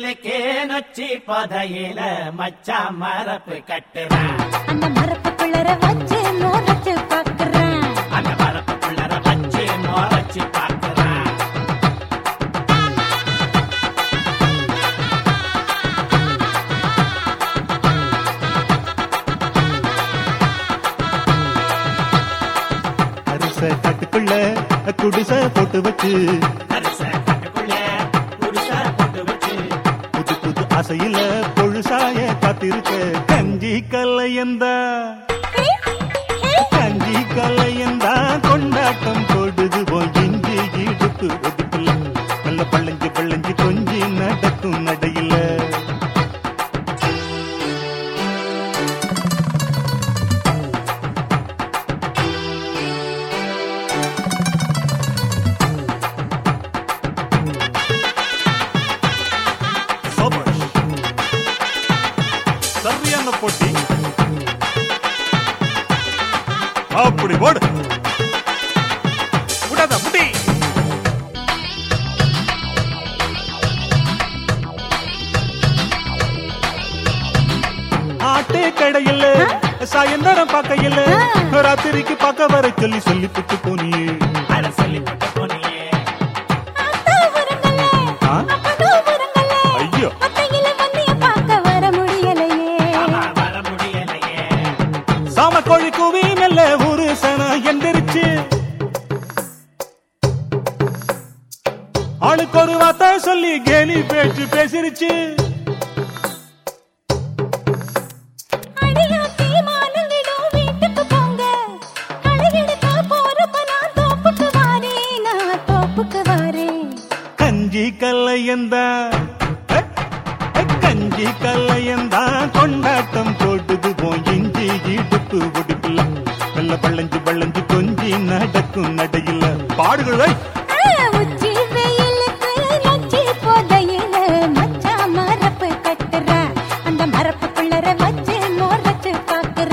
வெயிலுக்கே நொச்சி பதையில மச்சா மரப்பு கட்டுறேன் அந்த மரப்புக்குள்ளர வச்சு மோரச்சு பாக்குறேன் அந்த மரப்புக்குள்ளர வச்சு மோரச்சு பார்க்கிறேன் அரிச காட்டுக்குள்ள குடிச போட்டு வச்சு அரிச கட்டுக்குள்ள குடிசை போட்டு வச்சு புது புது ஆசையில பொழுசாய காத்திருக்க கஞ்சி கல்லையந்தா கஞ்சி கல்லையந்தா கொண்டாட்டம் போடுது போய் இஞ்சி இடுப்பு ஒதுக்குல நல்ல பள்ளஞ்சு பள்ளஞ்சு கொஞ்சி நடக்கும் நடையில சபாஷ். சரியான போட்டி அப்படி போடு விடாத முடி ஆட்டே கடையில சாயந்தரம் பார்க்கையில ராத்திரிக்கு பார்க்க வர சொல்லி சொல்லி புட்டு போனியே அட சொல்லி போட்டு போனியே அத்தா வரங்கல்ல ஆ? அப்பனோ வரங்கல்ல ஐயோ அத்தையில வந்திய பார்க்க வர முடியலையே ஆமா வர முடியலையே சாம கோழி கூவி மெல்ல ஒரு சன எந்திரிச்சு ஆளுக்கு ஒரு வார்த்தை சொல்லி கேலி பேச்சு பேசிருச்சு அடியாத்தி மானங்கிடும் வீட்டுக்கு போங்க களையெடுக்க போறப்ப நான் தோப்புக்கு வாரேன் நான் தோப்புக்கு வாரேன் கஞ்சி கல்லையந்தா அஹ், அஹ், கஞ்சி கல்லையந்தா கொண்டாட்டம் போட்டுது போய் இஞ்சி இடுப்பு ஒடிப்புல நல்ல பள்ளஞ்சு பள்ளஞ்சு கொஞ்சி நடக்கும் நடையில பாடுகளை ஆ, உச்சி வெயிலுக்கு நொச்சி போதையில மச்சான் மரப்பு கட்டுற அந்த மரப்புக்குள்ளர வச்சு மோரச்சு பாக்குற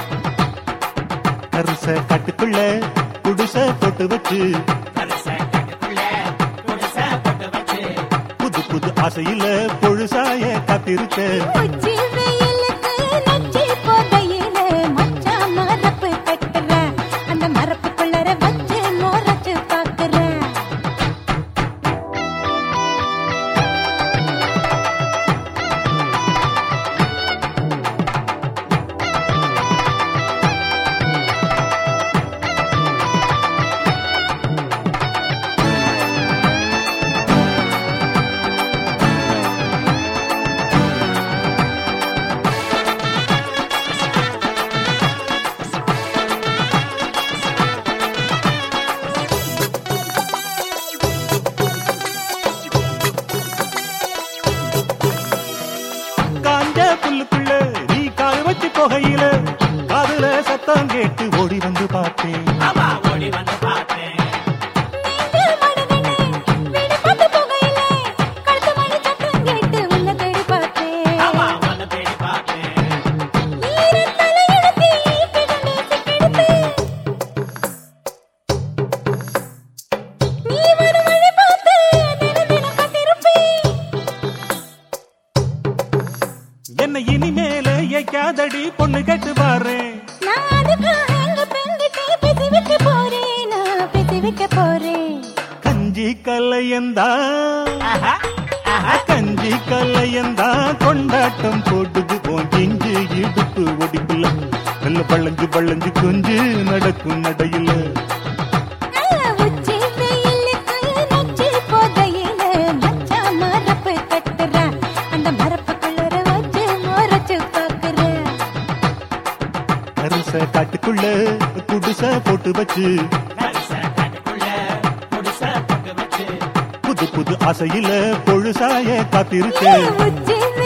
கருச காட்டுக்குள்ள குடிச போட்டு வச்சு அரிச கட்டுக்குள்ள குடிசை போட்டு வச்சு புது புது ஆசையில பொழுசாய காத்திருக்க உச்சி வெயிலுக்கு நொச்சி போதையில மச்சான் மரப்பு கட்டுற அந்த மரப்புக்குள்ளர வச்சு மோரச்சு பாக்குற காஞ்ச புல்லுக்குள்ள நீ கால் வச்சு போகையில காதுல சத்தம் கேட்டு ஓடி வந்து பார்த்தேன் ஆமா ஓடி வந்து பார்த்தேன் நீங்க மடகனே வீடு பார்த்து போகையில கழுத்து மணி சத்தம் கேட்டு உன்னை தேடி பார்த்தேன் ஆமா உன்னை தேடி பார்த்தேன் ஈரத்தலை எடுத்து கிடந்து சிக்கெடுத்து நீ வரும் வழி பார்த்து தினம் தினம் காத்திருப்பேன் என்ன இனிமேல ஏக்காதடி பொண்ணு கேட்டு பாரு நான் அதுக்காக எங்க பெண்கிட்ட பேசி வைக்க போறேன் நான் பேசி வைக்க போறேன் கஞ்சி கல்லையந்தா ஆஹா ஆஹா கஞ்சி கல்லையந்தா கொண்டாட்டம் போட்டுது போன் இஞ்சி இடுப்பு ஒடிப்புல நல்ல பள்ளஞ்சு பள்ளஞ்சு கொஞ்சு நடக்கும் நடையில உச்சி வெயிலுக்கு நொச்சி போதையில மச்சான் மரப்பு கட்டுற அந்த மரப்புக்குள்ளர வச்சு மோரச்சு பாக்குற கருச காட்டுக்குள்ள குடிச போட்டு வச்சு அரிச கட்டுக்குள்ள குடிசை போட்டு வச்சு புது புது ஆசையில பொழுசாய காத்திருக்க உச்சி